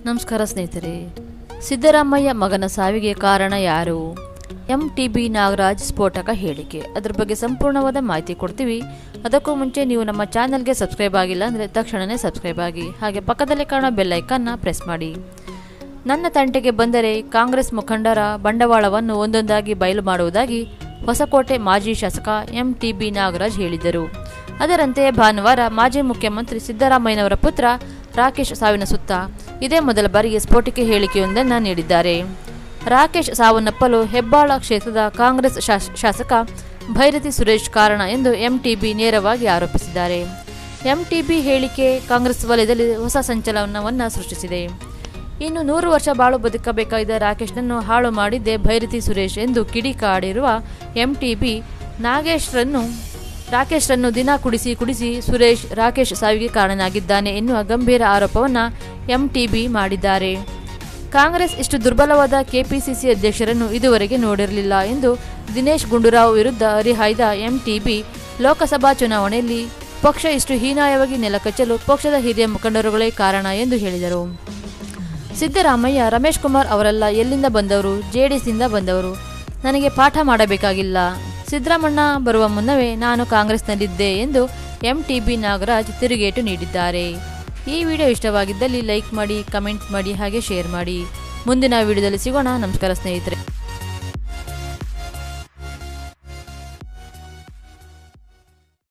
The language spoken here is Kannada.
ನಮಸ್ಕಾರ ಸ್ನೇಹಿತರೆ ಸಿದ್ದರಾಮಯ್ಯ ಮಗನ ಸಾವಿಗೆ ಕಾರಣ ಯಾರು ಎಂ ಟಿ ಬಿ ನಾಗರಾಜ್ ಸ್ಫೋಟಕ ಹೇಳಿಕೆ ಅದ್ರ ಬಗ್ಗೆ ಸಂಪೂರ್ಣವಾದ ಮಾಹಿತಿ ಕೊಡ್ತೀವಿ ಅದಕ್ಕೂ ಮುಂಚೆ ನೀವು ನಮ್ಮ ಚಾನಲ್ಗೆ ಸಬ್ಸ್ಕ್ರೈಬ್ ಆಗಿಲ್ಲ ಅಂದರೆ ತಕ್ಷಣವೇ ಸಬ್ಸ್ಕ್ರೈಬ್ ಆಗಿ ಹಾಗೆ ಪಕ್ಕದಲ್ಲಿ ಕಾಣೋ ಬೆಲ್ ಐಕನ್ನ ಪ್ರೆಸ್ ಮಾಡಿ ನನ್ನ ತಂಟೆಗೆ ಬಂದರೆ ಕಾಂಗ್ರೆಸ್ ಮುಖಂಡರ ಬಂಡವಾಳವನ್ನು ಒಂದೊಂದಾಗಿ ಬಯಲು ಮಾಡುವುದಾಗಿ ಹೊಸಕೋಟೆ ಮಾಜಿ ಶಾಸಕ ಎಂ ಟಿ ಬಿ ನಾಗರಾಜ್ ಹೇಳಿದರು ಅದರಂತೆ ಭಾನುವಾರ ಮಾಜಿ ಮುಖ್ಯಮಂತ್ರಿ ಸಿದ್ದರಾಮಯ್ಯನವರ ಪುತ್ರ ರಾಕೇಶ್ ಸಾವಿನ ಸುತ್ತ ಇದೇ ಮೊದಲ ಬಾರಿಗೆ ಸ್ಫೋಟಿಕೆ ಹೇಳಿಕೆಯೊಂದನ್ನು ನೀಡಿದ್ದಾರೆ ರಾಕೇಶ್ ಸಾವನ್ನಪ್ಪಲು ಹೆಬ್ಬಾಳ ಕ್ಷೇತ್ರದ ಕಾಂಗ್ರೆಸ್ ಶಾಸ್- ಶಾಸಕ ಭೈರತಿ ಸುರೇಶ್ ಕಾರಣ ಎಂದು ಎಂಟಿಬಿ ನೇರವಾಗಿ ಆರೋಪಿಸಿದ್ದಾರೆ ಎಂಟಿಬಿ ಹೇಳಿಕೆ ಕಾಂಗ್ರೆಸ್ ವಲಯದಲ್ಲಿ ಹೊಸ ಸಂಚಲನವನ್ನು ಸೃಷ್ಟಿಸಿದೆ ಇನ್ನು ನೂರು ವರ್ಷ ಬಾಳು ಬದುಕಬೇಕಾದ ರಾಕೇಶ್ನನ್ನು ಹಾಳು ಮಾಡಿದ್ದೇ ಭೈರತಿ ಸುರೇಶ್ ಎಂದು ಕಿಡಿಕಾಡಿರುವ ಎಂಟಿಬಿ ನಾಗೇಶ್ರನ್ನು ರಾಕೇಶ್ರನ್ನು ದಿನ ಕುಡಿಸಿ ಕುಡಿಸಿ ಸುರೇಶ್ ರಾಕೇಶ್ ಸಾವಿಗೆ ಕಾರಣನಾಗಿದ್ದಾನೆ ಎನ್ನುವ ಗಂಭೀರ ಆರೋಪವನ್ನು ಎಂಟಿಬಿ ಮಾಡಿದ್ದಾರೆ ಕಾಂಗ್ರೆಸ್ ಇಷ್ಟು ದುರ್ಬಲವಾದ ಕೆಪಿಸಿಸಿ ಅಧ್ಯಕ್ಷರನ್ನು ಇದುವರೆಗೆ ನೋಡಿರಲಿಲ್ಲ ಎಂದು ದಿನೇಶ್ ಗುಂಡೂರಾವ್ ವಿರುದ್ಧ ಹರಿಹಾಯ್ದ ಎಂಟಿಬಿ ಲೋಕಸಭಾ ಚುನಾವಣೆಯಲ್ಲಿ ಪಕ್ಷ ಇಷ್ಟು ಹೀನಾಯವಾಗಿ ನೆಲಕಚ್ಚಲು ಪಕ್ಷದ ಹಿರಿಯ ಮುಖಂಡರುಗಳೇ ಕಾರಣ ಎಂದು ಹೇಳಿದರು ಸಿದ್ದರಾಮಯ್ಯ ರಮೇಶ್ ಕುಮಾರ್ ಅವರೆಲ್ಲ ಎಲ್ಲಿಂದ ಬಂದವರು ಜೆಡಿಎಸ್ನಿಂದ ಬಂದವರು ನನಗೆ ಪಾಠ ಮಾಡಬೇಕಾಗಿಲ್ಲ ಸಿದ್ದರಾಮಣ್ಣ ಬರುವ ಮುನ್ನವೇ ನಾನು ಕಾಂಗ್ರೆಸ್ನಲ್ಲಿದ್ದೆ ಎಂದು ಎಂಟಿಬಿ ನಾಗರಾಜ್ ತಿರುಗೇಟು ನೀಡಿದ್ದಾರೆ ಈ ವಿಡಿಯೋ ಇಷ್ಟವಾಗಿದ್ದಲ್ಲಿ ಲೈಕ್ ಮಾಡಿ ಕಮೆಂಟ್ ಮಾಡಿ ಹಾಗೆ ಶೇರ್ ಮಾಡಿ ಮುಂದಿನ ವಿಡಿಯೋದಲ್ಲಿ ಸಿಗೋಣ ನಮಸ್ಕಾರ ಸ್ನೇಹಿತರೆ